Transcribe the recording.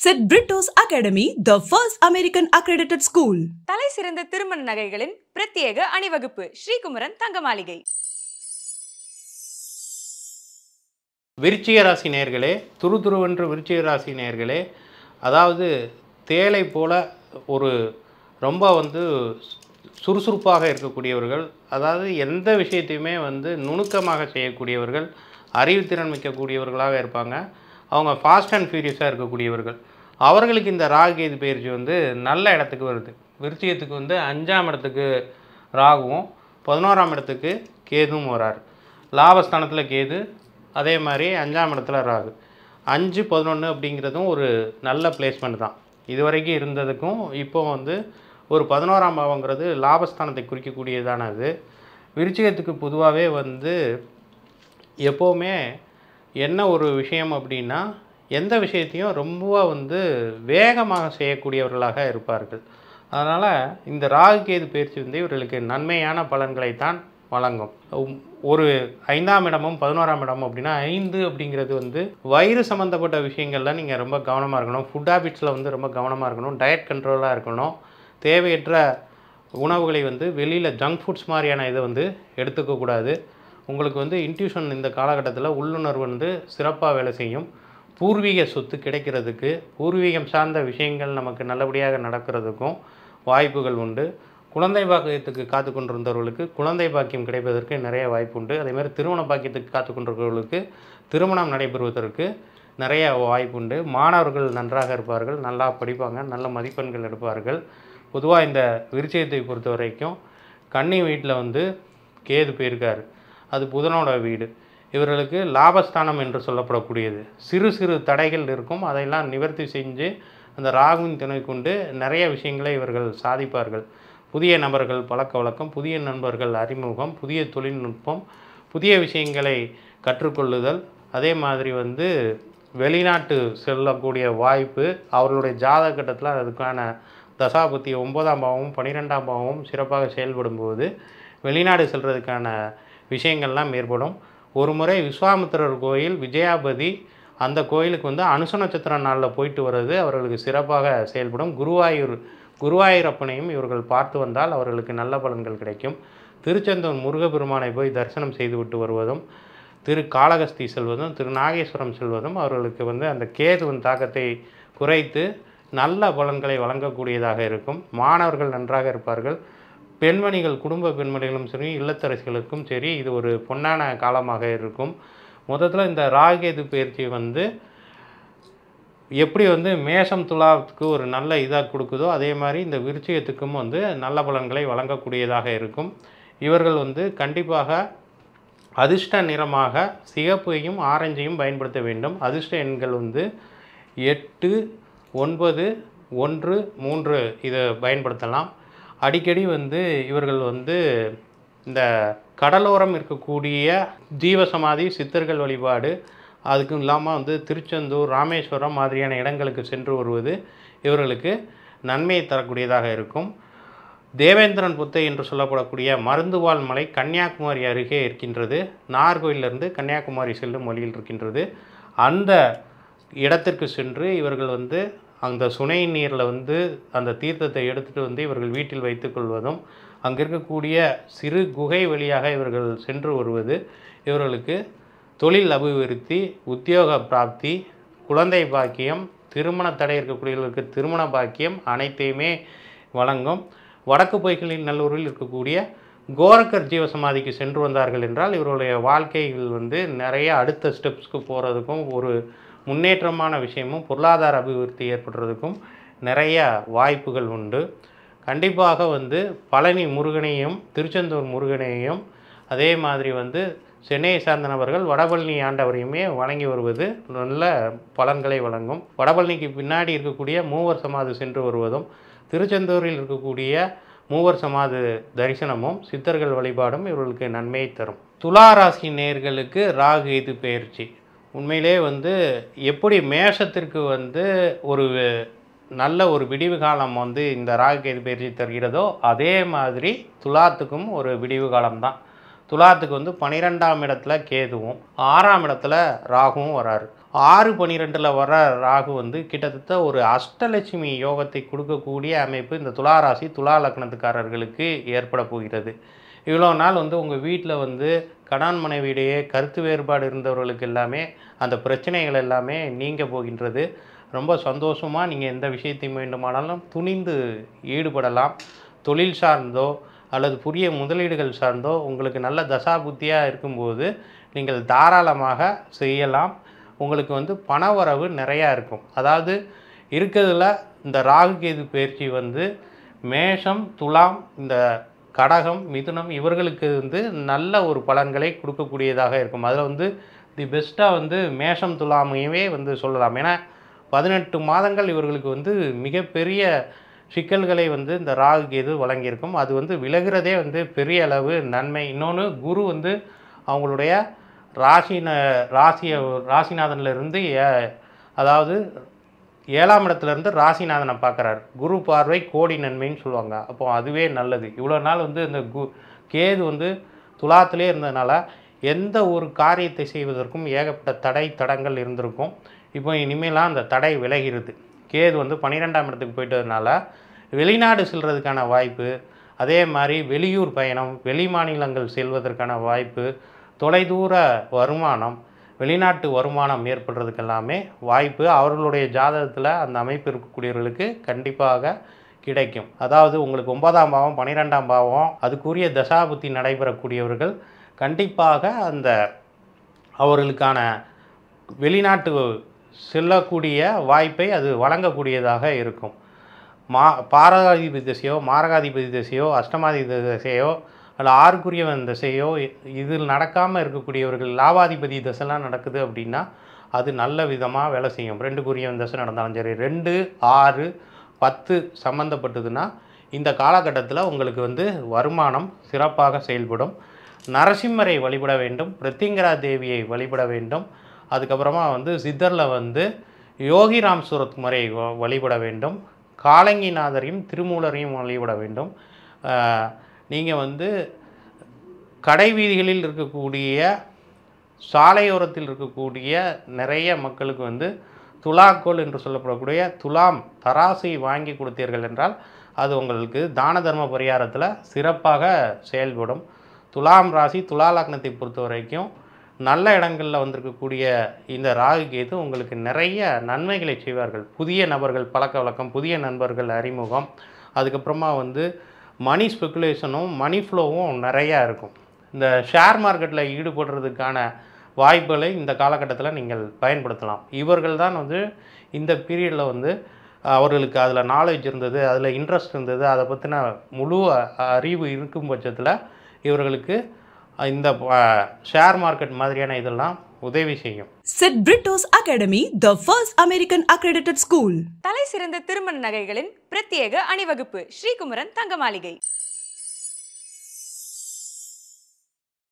St. Brito's Academy, the first American accredited school. தலை சிறந்த திருமண நகைகளின் பிரத்யேக அணிவகுப்பு ஸ்ரீகுமரன் தங்க மாளிகை விருச்சிக ராசி நேர்களே துரு துருவென்று விருச்சிக ராசி நேர்களே அதாவது தேலை போல ஒரு ரொம்ப வந்து சுறுசுறுப்பாக இருக்கக்கூடியவர்கள் அதாவது எந்த விஷயத்தையுமே வந்து நுணுக்கமாக செய்யக்கூடியவர்கள் அறிவுத்திறன் மிக்கக்கூடியவர்களாக இருப்பாங்க அவங்க ஃபாஸ்ட் அண்ட் ஃபியூரியஸாக இருக்கக்கூடியவர்கள் அவர்களுக்கு இந்த ராகுகேது பயிற்சி வந்து நல்ல இடத்துக்கு வருது விருச்சிகத்துக்கு வந்து அஞ்சாம் இடத்துக்கு ராகுவும் பதினோராம் இடத்துக்கு கேதுவும் வரார் லாபஸ்தானத்தில் கேது அதே மாதிரி அஞ்சாம் இடத்துல ராகு அஞ்சு பதினொன்று அப்படிங்கிறதும் ஒரு நல்ல பிளேஸ்மெண்ட் தான் இது வரைக்கும் இருந்ததுக்கும் இப்போ வந்து ஒரு பதினோராம் பாவங்கிறது லாபஸ்தானத்தை குறிக்கக்கூடியதானது விருச்சிகத்துக்கு பொதுவாகவே வந்து எப்போவுமே என்ன ஒரு விஷயம் அப்படின்னா எந்த விஷயத்தையும் ரொம்ப வந்து வேகமாக செய்யக்கூடியவர்களாக இருப்பார்கள் அதனால் இந்த ராகு கேது பயிற்சி வந்து இவர்களுக்கு நன்மையான பலன்களைத்தான் வழங்கும் உம், ஒரு ஐந்தாம் இடமும் பதினோராம் இடமும் அப்படின்னா ஐந்து அப்படிங்கிறது வந்து வயிறு சம்மந்தப்பட்ட விஷயங்கள்ல நீங்கள் ரொம்ப கவனமாக இருக்கணும் ஃபுட் ஹேபிட்ஸில் வந்து ரொம்ப கவனமாக இருக்கணும் டயட் கண்ட்ரோலாக இருக்கணும் தேவையற்ற உணவுகளை வந்து வெளியில் ஜங்க் ஃபுட்ஸ் மாதிரியான இதை வந்து எடுத்துக்கக்கூடாது உங்களுக்கு வந்து இன்ட்யூஷன் இந்த காலகட்டத்தில் உள்ளுணர்வு வந்து சிறப்பாக வேலை செய்யும் பூர்வீக சொத்து கிடைக்கிறதுக்கு பூர்வீகம் சார்ந்த விஷயங்கள் நமக்கு நல்லபடியாக நடக்கிறதுக்கும் வாய்ப்புகள் உண்டு குழந்தை பாக்கியத்துக்கு காத்து கொண்டிருந்தவர்களுக்கு குழந்தை பாக்கியம் கிடைப்பதற்கு நிறைய வாய்ப்பு உண்டு அதே மாதிரி திருமண பாக்கியத்துக்கு காத்து கொண்டிருக்கிறவர்களுக்கு திருமணம் நடைபெறுவதற்கு நிறைய வாய்ப்பு உண்டு மாணவர்கள் நன்றாக இருப்பார்கள் நல்லா படிப்பாங்க நல்ல மதிப்பெண்கள் எடுப்பார்கள் பொதுவாக இந்த விருச்சிகத்தை பொறுத்த வரைக்கும் கன்னி வீட்டில் வந்து கேது போயிருக்காரு அது புதனோட வீடு இவர்களுக்கு லாபஸ்தானம் என்று சொல்லப்படக்கூடியது சிறு சிறு தடைகள் இருக்கும் அதையெல்லாம் நிவர்த்தி செஞ்சு அந்த ராகுவின் துணை கொண்டு நிறைய விஷயங்களை இவர்கள் சாதிப்பார்கள் புதிய நபர்கள் பழக்க வழக்கம் புதிய நண்பர்கள் அறிமுகம் புதிய தொழில்நுட்பம் புதிய விஷயங்களை கற்றுக்கொள்ளுதல் அதே மாதிரி வந்து வெளிநாட்டு செல்லக்கூடிய வாய்ப்பு அவர்களுடைய ஜாதக கட்டத்தில் அதுக்கான தசாபுத்தி ஒன்பதாம் பாவமும் பன்னிரெண்டாம் பாவமும் சிறப்பாக செயல்படும் போது வெளிநாடு செல்றதுக்கான விஷயங்கள்லாம் ஏற்படும் ஒரு முறை விஸ்வாமித்திரர் கோயில் விஜயாபதி அந்த கோயிலுக்கு வந்து அனுச நட்சத்திர நாளில் போயிட்டு வர்றது அவர்களுக்கு சிறப்பாக செயல்படும் குருவாயூர் குருவாயூரப்பனையும் இவர்கள் பார்த்து வந்தால் அவர்களுக்கு நல்ல பலன்கள் கிடைக்கும் திருச்செந்தூர் முருகப்பெருமானை போய் தரிசனம் செய்துவிட்டு வருவதும் திரு காளகஸ்தி செல்வதும் திரு நாகேஸ்வரம் செல்வதும் அவர்களுக்கு வந்து அந்த கேதுவின் தாக்கத்தை குறைத்து நல்ல பலன்களை வழங்கக்கூடியதாக இருக்கும் மாணவர்கள் நன்றாக இருப்பார்கள் பெண்மணிகள் குடும்ப பெண்மணிகளும் சரி இல்லத்தரசிகளுக்கும் சரி இது ஒரு பொன்னான காலமாக இருக்கும் மொத்தத்தில் இந்த ராகேது பயிற்சி வந்து எப்படி வந்து மேஷம் துலாவுக்கு ஒரு நல்ல இதாக கொடுக்குதோ அதே மாதிரி இந்த விருச்சிகத்துக்கும் வந்து நல்ல பலன்களை வழங்கக்கூடியதாக இருக்கும் இவர்கள் வந்து கண்டிப்பாக அதிர்ஷ்ட நிறமாக சிகப்பையும் ஆரஞ்சையும் பயன்படுத்த வேண்டும் அதிர்ஷ்ட எண்கள் வந்து எட்டு ஒன்பது ஒன்று மூன்று இதை பயன்படுத்தலாம் அடிக்கடி வந்து இவர்கள் வந்து இந்த கடலோரம் இருக்கக்கூடிய ஜீவசமாதி சித்தர்கள் வழிபாடு அதுக்கும் இல்லாமல் வந்து திருச்செந்தூர் ராமேஸ்வரம் மாதிரியான இடங்களுக்கு சென்று வருவது இவர்களுக்கு நன்மையை தரக்கூடியதாக இருக்கும் தேவேந்திரன் புத்தை என்று சொல்லப்படக்கூடிய மருந்துவாள் மலை கன்னியாகுமரி அருகே இருக்கின்றது நார்கோயிலிருந்து கன்னியாகுமரி செல்லும் வழியில் இருக்கின்றது அந்த இடத்திற்கு சென்று இவர்கள் வந்து அந்த சுனை நீரில் வந்து அந்த தீர்த்தத்தை எடுத்துகிட்டு வந்து இவர்கள் வீட்டில் வைத்துக்கொள்வதும் அங்கே இருக்கக்கூடிய சிறு குகை வழியாக இவர்கள் சென்று வருவது இவர்களுக்கு தொழில் அபிவிருத்தி உத்தியோக பிராப்தி குழந்தை பாக்கியம் திருமண தடை இருக்கக்கூடியவர்களுக்கு திருமண பாக்கியம் அனைத்தையுமே வழங்கும் வடக்கு பொய்களின் நல்லூரில் இருக்கக்கூடிய கோரக்கர் ஜீவசமாதிக்கு சென்று வந்தார்கள் என்றால் இவருடைய வாழ்க்கையில் வந்து நிறைய அடுத்த ஸ்டெப்ஸ்க்கு போகிறதுக்கும் ஒரு முன்னேற்றமான விஷயமும் பொருளாதார அபிவிருத்தி ஏற்படுறதுக்கும் நிறைய வாய்ப்புகள் உண்டு கண்டிப்பாக வந்து பழனி முருகனையும் திருச்செந்தூர் முருகனையும் அதே மாதிரி வந்து சென்னையை சார்ந்த நபர்கள் வடபழனி ஆண்டவரையுமே வணங்கி வருவது நல்ல பலன்களை வழங்கும் வடபழனிக்கு பின்னாடி இருக்கக்கூடிய மூவர் சமாதி சென்று வருவதும் திருச்செந்தூரில் இருக்கக்கூடிய மூவர் சமாதி தரிசனமும் சித்தர்கள் வழிபாடும் இவர்களுக்கு நன்மையை தரும் துலா ராசி நேர்களுக்கு ராகு இது பெயர்ச்சி உண்மையிலே வந்து எப்படி மேஷத்திற்கு வந்து ஒரு நல்ல ஒரு விடிவு காலம் வந்து இந்த ராகு கேது பயிற்சி தருகிறதோ அதே மாதிரி துலாத்துக்கும் ஒரு விடிவு காலம்தான் துலாத்துக்கு வந்து பன்னிரெண்டாம் இடத்துல கேதுவும் ஆறாம் இடத்துல ராகுவும் வராரு ஆறு பன்னிரெண்டில் வர ராகு வந்து கிட்டத்தட்ட ஒரு அஷ்டலட்சுமி யோகத்தை கொடுக்கக்கூடிய அமைப்பு இந்த துலா ராசி துலா லக்னத்துக்காரர்களுக்கு ஏற்பட போகிறது இவ்வளோ நாள் வந்து உங்கள் வீட்டில் வந்து கணான் மனைவியிடையே கருத்து வேறுபாடு இருந்தவர்களுக்கு எல்லாமே அந்த பிரச்சனைகள் எல்லாமே நீங்க போகின்றது ரொம்ப சந்தோஷமாக நீங்கள் எந்த விஷயத்தை வேண்டுமானாலும் துணிந்து ஈடுபடலாம் தொழில் சார்ந்தோ அல்லது புதிய முதலீடுகள் சார்ந்தோ உங்களுக்கு நல்ல தசா புத்தியாக இருக்கும்போது நீங்கள் தாராளமாக செய்யலாம் உங்களுக்கு வந்து பணவரவு நிறையா இருக்கும் அதாவது இருக்கிறதுல இந்த ராகு கேது பயிற்சி வந்து மேஷம் துலாம் இந்த கடகம் மிதுனம் இவர்களுக்கு வந்து நல்ல ஒரு பலன்களை கொடுக்கக்கூடியதாக இருக்கும் அதில் வந்து தி பெஸ்ட்டாக வந்து மேஷம் துலாமையவே வந்து சொல்லலாம் ஏன்னா பதினெட்டு மாதங்கள் இவர்களுக்கு வந்து மிகப்பெரிய சிக்கல்களை வந்து இந்த ராகு கேது வழங்கியிருக்கும் அது வந்து விலகிறதே வந்து பெரிய அளவு நன்மை இன்னொன்று குரு வந்து அவங்களுடைய ராசின ராசிய ராசிநாதன்ல இருந்து ஏ- அதாவது ஏழாம் இடத்துல இருந்து ராசிநாதனை பார்க்குறாரு குரு பார்வை கோடி நன்மைன்னு சொல்லுவாங்க அப்போ அதுவே நல்லது இவ்வளோ நாள் வந்து இந்த கு கேது வந்து துலாத்திலே இருந்ததுனால எந்த ஒரு காரியத்தை செய்வதற்கும் ஏகப்பட்ட தடை தடங்கள் இருந்திருக்கும் இப்போ இனிமேலாம் அந்த தடை விலகிறது கேது வந்து பன்னிரெண்டாம் இடத்துக்கு போயிட்டதுனால வெளிநாடு செல்றதுக்கான வாய்ப்பு அதே மாதிரி வெளியூர் பயணம் வெளி மாநிலங்கள் செல்வதற்கான வாய்ப்பு தொலைதூர வருமானம் வெளிநாட்டு வருமானம் ஏற்படுறதுக்கு எல்லாமே வாய்ப்பு அவர்களுடைய ஜாதகத்தில் அந்த அமைப்பு இருக்கக்கூடியவர்களுக்கு கண்டிப்பாக கிடைக்கும் அதாவது உங்களுக்கு ஒன்பதாம் பாவம் பன்னிரெண்டாம் பாவம் அதுக்குரிய தசாபுத்தி நடைபெறக்கூடியவர்கள் கண்டிப்பாக அந்த அவர்களுக்கான வெளிநாட்டு செல்லக்கூடிய வாய்ப்பை அது வழங்கக்கூடியதாக இருக்கும் மா பாரகாதிபதி திசையோ மாரகாதிபதி திசையோ அஷ்டமாதிபதி திசையோ அல்ல ஆறுக்குரியவன் திசையோ இ- இதில் நடக்காமல் இருக்கக்கூடியவர்கள் லாபாதிபதி திசைலாம் நடக்குது அப்படின்னா அது நல்ல விதமாக வேலை செய்யும் ரெண்டுக்குரியவன் திசை நடந்தாலும் சரி ரெண்டு ஆறு பத்து சம்மந்தப்பட்டதுன்னா இந்த காலகட்டத்தில் உங்களுக்கு வந்து வருமானம் சிறப்பாக செயல்படும் நரசிம்மரை வழிபட வேண்டும் பிரத்திங்கரா தேவியை வழிபட வேண்டும் அதுக்கப்புறமா வந்து சித்தரில் வந்து யோகிராம் சூரத் முறை வ- வழிபட வேண்டும் காலங்கிநாதரையும் திருமூலரையும் வழிபட வேண்டும் நீங்கள் வந்து கடை வீதிகளில் இருக்கக்கூடிய சாலையோரத்தில் இருக்கக்கூடிய நிறைய மக்களுக்கு வந்து துலாக்கோல் என்று சொல்லப்படக்கூடிய துலாம் தராசை வாங்கி கொடுத்தீர்கள் என்றால் அது உங்களுக்கு தான தர்ம பரிகாரத்தில் சிறப்பாக செயல்படும் துலாம் ராசி துலா லக்னத்தை பொறுத்த வரைக்கும் நல்ல இடங்களில் வந்திருக்கக்கூடிய இந்த ராகு கேது உங்களுக்கு நிறைய நன்மைகளை செய்வார்கள் புதிய நபர்கள் பழக்க வழக்கம் புதிய நண்பர்கள் அறிமுகம் அதுக்கப்புறமா வந்து மணி ஸ்பெகுலேஷனும் மணி ஃப்ளோவும் நிறையா இருக்கும் இந்த ஷேர் மார்க்கெட்டில் ஈடுபடுறதுக்கான வாய்ப்புகளை இந்த காலகட்டத்தில் நீங்கள் பயன்படுத்தலாம் இவர்கள் தான் வந்து இந்த பீரியடில் வந்து அவர்களுக்கு அதில் நாலேஜ் இருந்தது அதில் இன்ட்ரெஸ்ட் இருந்தது அதை பற்றின முழு அ- அறிவு இருக்கும் பட்சத்தில் இவர்களுக்கு இந்த ஷேர் மார்க்கெட் மாதிரியான இதெல்லாம் உதவி செய்யும் Sid Brito's Academy, the first American accredited school. தலை சிறந்த திருமண நகைகளின் பிரத்யேக அணிவகுப்பு ஸ்ரீகுமரன் தங்க மாளிகை